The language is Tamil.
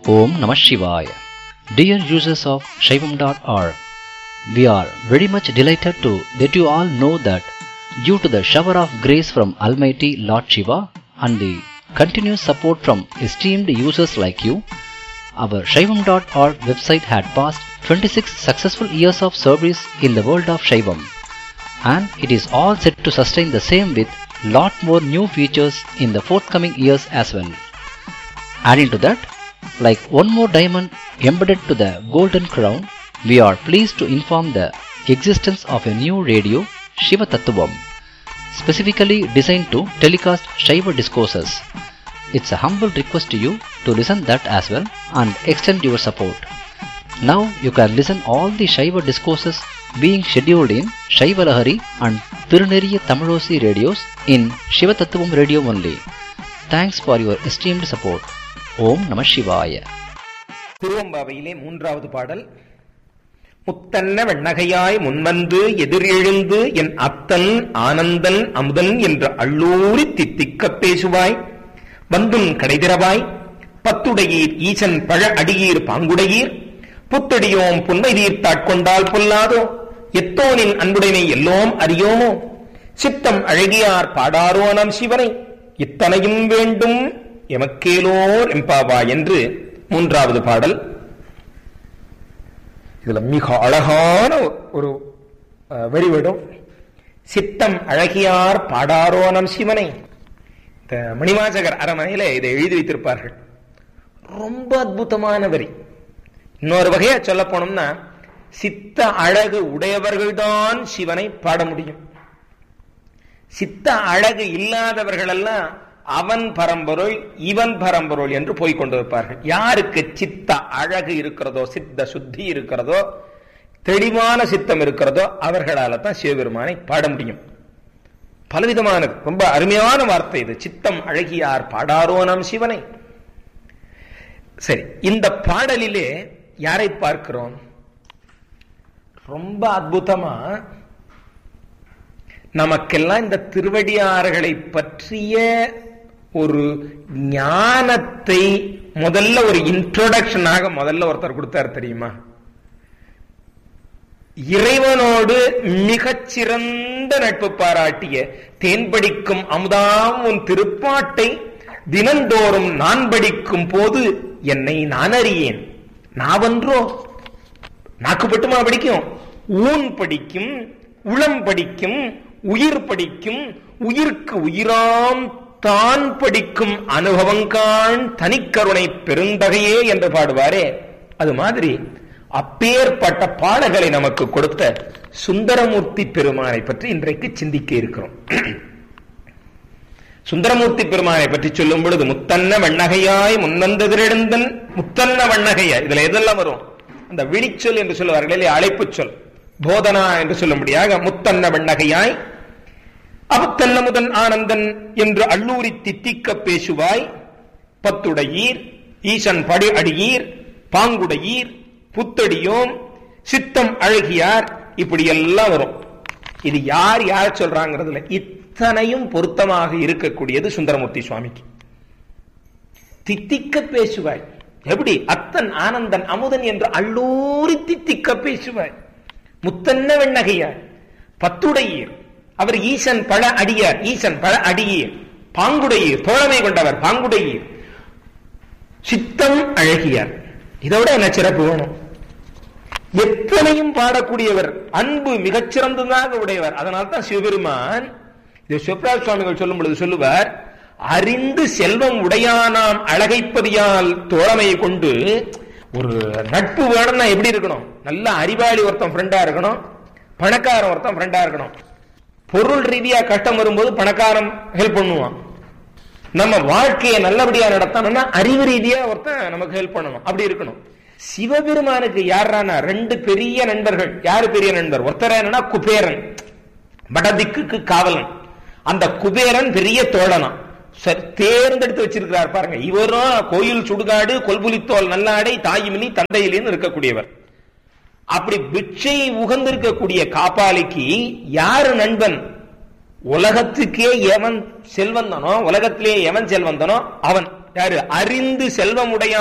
Om Namah Shivaya. Dear users of Shaivam.org, we are very much delighted to that you all know that due to the shower of grace from Almighty Lord Shiva and the continuous support from esteemed users like you, our Shaivam.org website had passed 26 successful years of service in the world of Shaivam and it is all set to sustain the same with lot more new features in the forthcoming years as well. Adding to that, like one more diamond embedded to the golden crown, we are pleased to inform the existence of a new radio, Shiva Tattvam, specifically designed to telecast Shiva discourses. It's a humble request to you to listen that as well and extend your support. Now you can listen all the Shiva discourses being scheduled in Shiva Lahari and Tiruneriya Tamilosi radios in Shiva Tattvam radio only. Thanks for your esteemed support. ஓம் நம சிவாய திருவம்பாவையிலே மூன்றாவது பாடல் முத்தன்ன வெண்ணகையாய் முன்வந்து எதிரெழுந்து என் அத்தன் ஆனந்தன் அமுதன் என்று அள்ளூரி தித்திக்கப் பேசுவாய் வந்தும் கடைதிரவாய் பத்துடையீர் ஈசன் பழ அடியீர் பாங்குடையீர் புத்தடியோம் புன்மை தீர்த்தாட்கொண்டால் பொல்லாதோ எத்தோனின் அன்புடைமை எல்லோம் அறியோமோ சித்தம் அழகியார் பாடாரோ நம் சிவனை இத்தனையும் வேண்டும் எமக்கேலோர் எம்பாவா என்று மூன்றாவது பாடல் இதுல மிக அழகான ஒரு அஹ், வரி விடும் சித்தம் அழகியார் பாடாரோ நம் சிவனை இந்த மணிவாசகர் அரமனையில இதை எழுதி வைத்திருப்பார்கள் ரொம்ப அற்புதமான வரி இன்னொரு வகையா சொல்ல போனோம்னா சித்த அழகு உடையவர்கள்தான் சிவனை பாட முடியும் சித்த அழகு இல்லாதவர்கள் எல்லாம் அவன் பரம்பொருள் இவன் பரம்பொருள் என்று போய்க் கொண்டிருப்பார்கள் யாருக்கு சித்த அழகு இருக்கிறதோ சித்த சுத்தி இருக்கிறதோ தெளிவான சித்தம் இருக்கிறதோ அவர்களால தான் சிவபெருமானை பாட முடியும் பலவிதமானது ரொம்ப அருமையான வார்த்தை இது சித்தம் அழகியார் பாடாரோ நம் சிவனை சரி இந்த பாடலிலே யாரை பார்க்கிறோம் ரொம்ப அற்புதமா நமக்கெல்லாம் இந்த திருவடியார்களை பற்றிய ஒரு ஞானத்தை முதல்ல ஒரு இன்ட்ரோடக்ஷனாக முதல்ல ஒருத்தர் கொடுத்தார் தெரியுமா இறைவனோடு மிகச்சிறந்த நட்பு பாராட்டிய தேன்படிக்கும் அமுதாம் உன் திருப்பாட்டை தினந்தோறும் நான் படிக்கும் போது என்னை நான் அறியேன் நாவன்றோ நாக்குப்பட்டுமா படிக்கும் ஊன் படிக்கும் உளம் படிக்கும் உயிர் படிக்கும் உயிர்க்கு உயிராம் தான் படிக்கும் அனுபவங்கான் தனிக்கருணை பெருந்தகையே என்று பாடுவாரே அது மாதிரி அப்பேற்பட்ட பாடல்களை நமக்கு கொடுத்த சுந்தரமூர்த்தி பெருமானை பற்றி இன்றைக்கு சிந்திக்க இருக்கிறோம் சுந்தரமூர்த்தி பெருமானை பற்றி சொல்லும் பொழுது முத்தன்ன வண்ணகையாய் முன்னந்ததிரெழுந்தன் முத்தன்ன வண்ணகையாய் இதுல எதெல்லாம் வரும் அந்த விழிச்சொல் என்று சொல்லுவார்கள் இல்லையா அழைப்பு சொல் போதனா என்று சொல்லும்படியாக முத்தன்ன வண்ணகையாய் அபத்தன்ன முதன் ஆனந்தன் என்று அள்ளூரி தித்திக்க பேசுவாய் பத்துடையீர் ஈசன் படு அடியீர் பாங்குடையீர் புத்தடியோம் சித்தம் அழகியார் இப்படி எல்லாம் வரும் இது யார் யார் சொல்றாங்கிறதுல இத்தனையும் பொருத்தமாக இருக்கக்கூடியது சுந்தரமூர்த்தி சுவாமிக்கு தித்திக்க பேசுவாய் எப்படி அத்தன் ஆனந்தன் அமுதன் என்று அள்ளூரி தித்திக்க பேசுவாய் முத்தன்ன வெண்ணகையார் பத்துடையீர் அவர் ஈசன் பழ அடியார் ஈசன் பழ அடியீர் பாங்குடையீர் தோழமை கொண்டவர் பாங்குடையீர் சித்தம் அழகியார் இதோட என்ன சிறப்பு வேணும் எத்தனையும் பாடக்கூடியவர் அன்பு மிகச்சிறந்ததாக உடையவர் அதனால தான் சிவபெருமான் இது சிவபிராஜ் சுவாமிகள் சொல்லும் பொழுது சொல்லுவார் அறிந்து செல்வம் உடையானாம் அழகைப்பதியால் தோழமை கொண்டு ஒரு நட்பு வேணும்னா எப்படி இருக்கணும் நல்ல அறிவாளி ஒருத்தன் ஃப்ரெண்டா இருக்கணும் பணக்காரன் ஒருத்தன் ஃப்ரெண்டா இருக்கணும் பொருள் ரீதியா கஷ்டம் வரும்போது பணக்காரன் ஹெல்ப் பண்ணுவான் நம்ம வாழ்க்கையை நல்லபடியா நடத்தணும்னா அறிவு ரீதியா ஒருத்தன் நமக்கு ஹெல்ப் பண்ணணும் அப்படி இருக்கணும் சிவபெருமானுக்கு யாரானா ரெண்டு பெரிய நண்பர்கள் யாரு பெரிய நண்பர் ஒருத்தர் என்னன்னா குபேரன் வடதிக்குக்கு காவலன் அந்த குபேரன் பெரிய தோழனா சரி தேர்ந்தெடுத்து வச்சிருக்கிறார் பாருங்க இவரும் கோயில் சுடுகாடு கொல்புலித்தோல் நல்லாடை தாயுமினி தந்தையிலேன்னு இருக்கக்கூடியவர் அப்படி பிட்சை உகந்திருக்கக்கூடிய காப்பாளிக்கு யாரு நண்பன் உலகத்துக்கே எவன் செல்வந்தனோ உலகத்திலே எவன் செல்வந்தனோ அவன் யாரு அறிந்து செல்வமுடைய